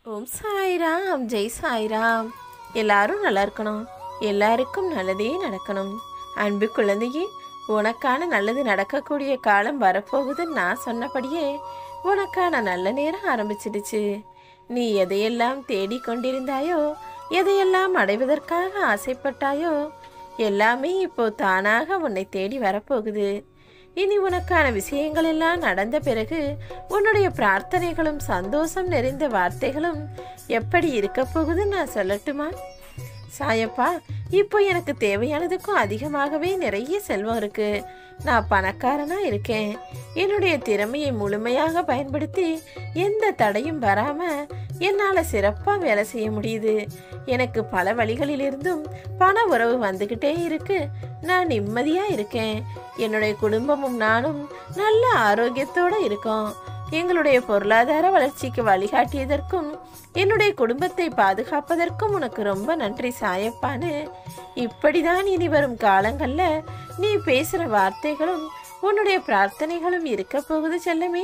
ஓம் சாய்ராம் ஜெய் சாய்ராம் எல்லாரும் நல்லா இருக்கணும் எல்லாருக்கும் நல்லதே நடக்கணும் அன்பு குழந்தையே உனக்கான நல்லது நடக்கக்கூடிய காலம் வரப்போகுதுன்னு நான் சொன்னபடியே உனக்கான நல்ல நேரம் ஆரம்பிச்சிடுச்சு நீ எதையெல்லாம் தேடிக் கொண்டிருந்தாயோ எதையெல்லாம் அடைவதற்காக ஆசைப்பட்டாயோ எல்லாமே இப்போ தானாக உன்னை தேடி வரப்போகுது இனி உனக்கான விஷயங்கள் எல்லாம் நடந்த பிறகு உன்னுடைய பிரார்த்தனைகளும் சந்தோஷம் நிறைந்த வார்த்தைகளும் எப்படி இருக்க போகுதுன்னு நான் சொல்லட்டுமா சாயப்பா இப்போ எனக்கு தேவையானதுக்கும் அதிகமாகவே நிறைய செல்வம் இருக்கு நான் பணக்காரனா இருக்கேன் என்னுடைய திறமையை முழுமையாக பயன்படுத்தி எந்த தடையும் வராம என்னால சிறப்பா வேலை செய்ய முடியுது எனக்கு பல வழிகளிலிருந்தும் பண உறவு வந்துகிட்டே இருக்கு நான் நிம்மதியா இருக்கேன் என்னுடைய குடும்பமும் நானும் நல்ல ஆரோக்கியத்தோட இருக்கோம் எங்களுடைய பொருளாதார வளர்ச்சிக்கு வழிகாட்டியதற்கும் என்னுடைய குடும்பத்தை பாதுகாப்பதற்கும் உனக்கு ரொம்ப நன்றி சாயப்பான்னு இப்படிதான் இனி வரும் காலங்கள்ல நீ பேசுற வார்த்தைகளும் உன்னுடைய பிரார்த்தனைகளும் இருக்க போகுது செல்லமே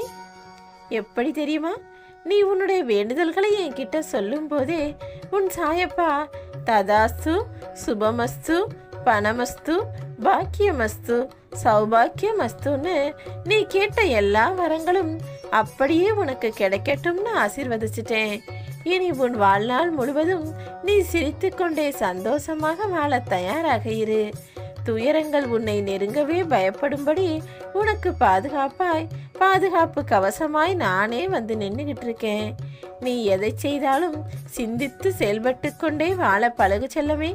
எப்படி தெரியுமா நீ உன்னுடைய வேண்டுதல்களை என்கிட்ட சொல்லும் போதே உன் சாயப்பா ததாஸ்து சுபமஸ்து பணமஸ்து பாக்கியமஸ்து சௌபாக்கியமஸ்துன்னு நீ கேட்ட எல்லா வரங்களும் அப்படியே உனக்கு கிடைக்கட்டும்னு ஆசீர்வதிச்சிட்டேன் இனி உன் வாழ்நாள் முழுவதும் நீ சிரித்துக்கொண்டே சந்தோஷமாக வாழ தயாராக இரு துயரங்கள் உன்னை நெருங்கவே பயப்படும்படி உனக்கு பாதுகாப்பாய் பாதுகாப்பு கவசமாய் நானே வந்து நின்றுகிட்டு இருக்கேன் நீ எதை செய்தாலும் சிந்தித்து செயல்பட்டு கொண்டே வாழ பழகு செல்லமே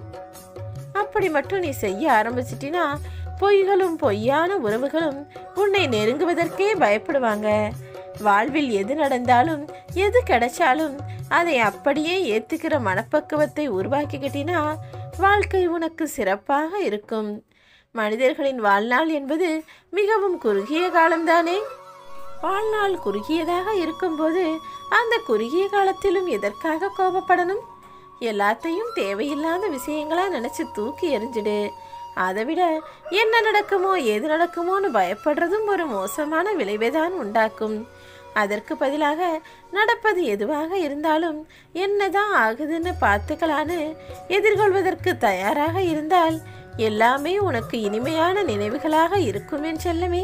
அப்படி மட்டும் நீ செய்ய ஆரம்பிச்சிட்டினா பொய்களும் பொய்யான உறவுகளும் உன்னை நெருங்குவதற்கே பயப்படுவாங்க வாழ்வில் எது நடந்தாலும் எது கிடைச்சாலும் அதை அப்படியே ஏத்துக்கிற மனப்பக்குவத்தை உருவாக்கிக்கிட்டினா வாழ்க்கை உனக்கு சிறப்பாக இருக்கும் மனிதர்களின் வாழ்நாள் என்பது மிகவும் குறுகிய காலம்தானே வாழ்நாள் குறுகியதாக இருக்கும்போது அந்த குறுகிய காலத்திலும் எதற்காக கோபப்படணும் எல்லாத்தையும் தேவையில்லாத விஷயங்களா நினைச்சு தூக்கி எறிஞ்சிடு அதை விட என்ன நடக்குமோ ஏது நடக்குமோன்னு பயப்படுறதும் ஒரு மோசமான விளைவை தான் உண்டாக்கும் அதற்கு பதிலாக நடப்பது எதுவாக இருந்தாலும் என்னதான் ஆகுதுன்னு பார்த்துக்கலான்னு எதிர்கொள்வதற்கு தயாராக இருந்தால் எல்லாமே உனக்கு இனிமையான நினைவுகளாக இருக்குமேன் செல்லமே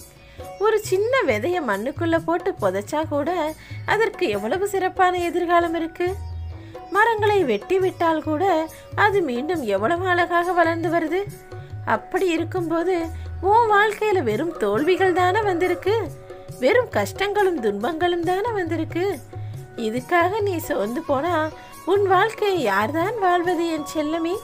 ஒரு சின்ன விதைய மண்ணுக்குள்ள போட்டு புதைச்சா கூட அதற்கு எவ்வளவு சிறப்பான எதிர்காலம் இருக்கு மரங்களை வெட்டி விட்டால் கூட அது மீண்டும் எவ்வளவு அழகாக வளர்ந்து வருது அப்படி இருக்கும்போது உன் வாழ்க்கையில வெறும் தோல்விகள் தானே வந்திருக்கு வெறும் கஷ்டங்களும் துன்பங்களும் தானே வந்திருக்கு இதுக்காக நீ சோர்ந்து போனா உன் வாழ்க்கையை யார்தான் வாழ்வது என் செல்லமே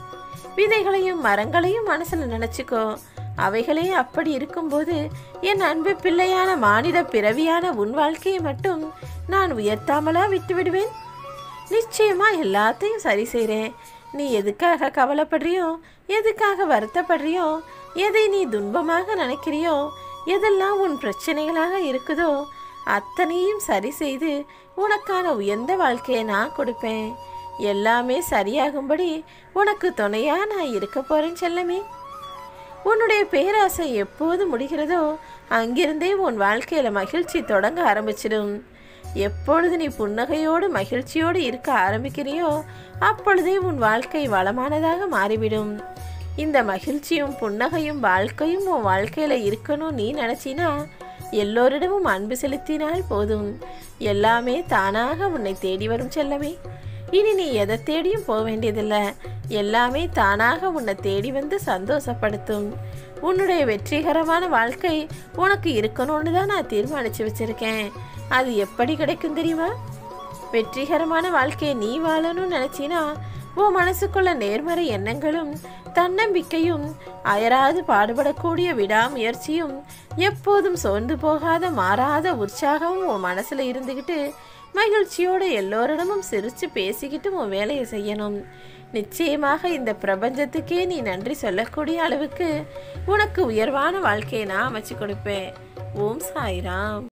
விதைகளையும் மரங்களையும் மனசுல நினைச்சுக்கோ அவைகளே அப்படி இருக்கும்போது என் அன்பு பிள்ளையான மானிட பிறவியான உன் வாழ்க்கையை மட்டும் நான் உயர்த்தாமலா விட்டு விடுவேன் நிச்சயமா எல்லாத்தையும் சரி செய்கிறேன் நீ எதுக்காக கவலைப்படுறியோ எதுக்காக வருத்தப்படுறியோ எதை நீ துன்பமாக நினைக்கிறியோ எதெல்லாம் உன் பிரச்சனைகளாக இருக்குதோ அத்தனையும் சரி செய்து உனக்கான உயர்ந்த வாழ்க்கையை நான் கொடுப்பேன் எல்லாமே சரியாகும்படி உனக்கு துணையா நான் இருக்க போறேன் செல்லமே உன்னுடைய பேராசை எப்போது முடிகிறதோ அங்கிருந்தே உன் வாழ்க்கையில மகிழ்ச்சி தொடங்க ஆரம்பிச்சிடும் எப்பொழுது நீ புன்னகையோடு மகிழ்ச்சியோடு இருக்க ஆரம்பிக்கிறியோ அப்பொழுதே உன் வாழ்க்கை வளமானதாக மாறிவிடும் இந்த மகிழ்ச்சியும் புன்னகையும் வாழ்க்கையும் உன் வாழ்க்கையில இருக்கணும் நீ நினைச்சினா எல்லோரிடமும் அன்பு செலுத்தினால் போதும் எல்லாமே தானாக உன்னை தேடி வரும் செல்லமே இனி நீ எதை தேடியும் போக வேண்டியதில்லை எல்லாமே தானாக உன்னை தேடி வந்து சந்தோஷப்படுத்தும் உன்னுடைய வெற்றிகரமான வாழ்க்கை உனக்கு இருக்கணும்னு தான் நான் தீர்மானிச்சு வச்சிருக்கேன் அது எப்படி கிடைக்கும் தெரியுமா வெற்றிகரமான வாழ்க்கையை நீ வாழணும்னு நினைச்சினா உன் மனசுக்குள்ள நேர்மறை எண்ணங்களும் தன்னம்பிக்கையும் அயராது பாடுபடக்கூடிய விடாமுயற்சியும் எப்போதும் சோர்ந்து போகாத மாறாத உற்சாகமும் உன் மனசுல இருந்துக்கிட்டு மகிழ்ச்சியோடு எல்லோரிடமும் சிரிச்சு பேசிக்கிட்டு உன் வேலையை செய்யணும் நிச்சயமாக இந்த பிரபஞ்சத்துக்கே நீ நன்றி சொல்லக்கூடிய அளவுக்கு உனக்கு உயர்வான வாழ்க்கையை நான் அமைச்சு கொடுப்பேன் ஓம் சாய்ராம்